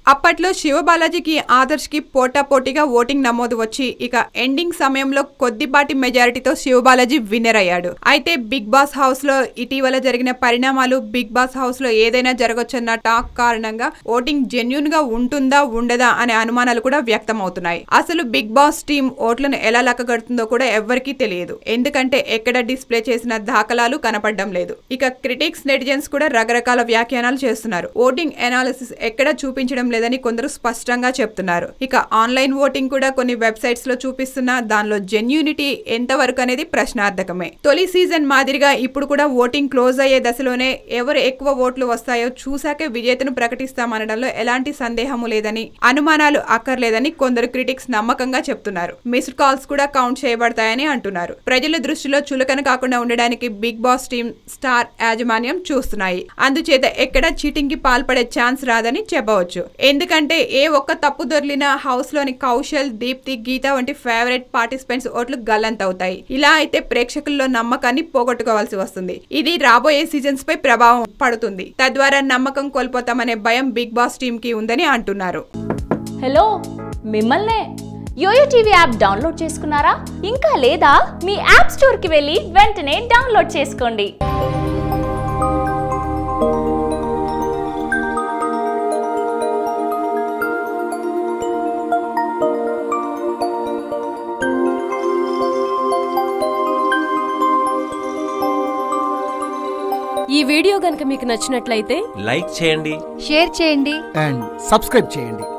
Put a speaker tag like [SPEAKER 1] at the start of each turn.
[SPEAKER 1] అప్పట్లో శివబాలాజీకి ఆదర్శ్ కి పోటాపోటీగా ఓటింగ్ నమోదు వచ్చి ఇక ఎండింగ్ సమయంలో కొద్దిపాటి మెజారిటీతో శివబాలాజీ విన్నర్ అయ్యాడు అయితే బిగ్ బాస్ హౌస్ లో ఇటీవల జరిగిన పరిణామాలు బిగ్ బాస్ హౌస్ లో ఏదైనా జరగొచ్చన్న టాక్ కారణంగా ఓటింగ్ జెన్యున్ గా ఉంటుందా ఉండదా అనే అనుమానాలు కూడా వ్యక్తం అవుతున్నాయి అసలు బిగ్ బాస్ టీం ఓట్లను ఎలా లెక్కగడుతుందో కూడా ఎవ్వరికీ తెలియదు ఎందుకంటే ఎక్కడ డిస్ప్లే చేసిన దాఖలాలు కనపడడం లేదు ఇక క్రిటిక్స్ నెటిజన్స్ కూడా రకరకాల వ్యాఖ్యానాలు చేస్తున్నారు ఓటింగ్ ఎనాలిసిస్ ఎక్కడ చూపించడం లేదని కొందరు స్పష్టంగా చెప్తున్నారు ఇక ఆన్లైన్ ఓటింగ్ కూడా కొన్ని వెబ్సైట్స్ లో చూపిస్తున్నా దానిలో జెన్యూనిటీ ఎంతవరకు అనేది ప్రశ్నార్థకమే తొలి సీజన్ మాదిరిగా ఇప్పుడు కూడా ఓటింగ్ క్లోజ్ అయ్యే దశలోనే ఎవరు ఎక్కువ ఓట్లు వస్తాయో చూశాకే విజేతను ప్రకటిస్తామనడంలో ఎలాంటి సందేహము లేదని అనుమానాలు అక్కర్లేదని కొందరు క్రిటిక్స్ నమ్మకంగా చెప్తున్నారు మిస్డ్ కాల్స్ కూడా కౌంట్ చేయబడతాయని అంటున్నారు ప్రజల దృష్టిలో చులకన కాకుండా ఉండడానికి బిగ్ బాస్ టీం స్టార్ యాజమాన్యం చూస్తున్నాయి అందుచేత ఎక్కడ చీటింగ్ కి పాల్పడే ఛాన్స్ రాదని చెప్పవచ్చు ఎందుకంటే ఏ ఒక్క తప్పు దొరికినా హౌస్ లోని కౌశల్ దీప్తి గీత వంటి ఫేవరెట్ పార్టిసిపెంట్స్ ఓట్లు గల్లంతవుతాయి ఇలా అయితే ప్రేక్షకుల్లో నమ్మకాన్ని పోగొట్టుకోవాల్సి వస్తుంది ఇది రాబోయే సీజన్స్ పై ప్రభావం పడుతుంది తద్వారా నమ్మకం కోల్పోతామనే భయం బిగ్ బాస్ టీం కి ఉందని అంటున్నారు
[SPEAKER 2] హలో మిమ్మల్నే యోయో టీవీ యాప్ డౌన్లోడ్ చేసుకున్నారా ఇంకా లేదా మీ యాప్ స్టోర్కి వెళ్ళి వెంటనే డౌన్లోడ్ చేసుకోండి
[SPEAKER 3] ఈ వీడియో గనుక మీకు నచ్చినట్లయితే
[SPEAKER 4] లైక్ చేయండి
[SPEAKER 5] షేర్ చేయండి
[SPEAKER 6] అండ్ సబ్స్క్రైబ్ చేయండి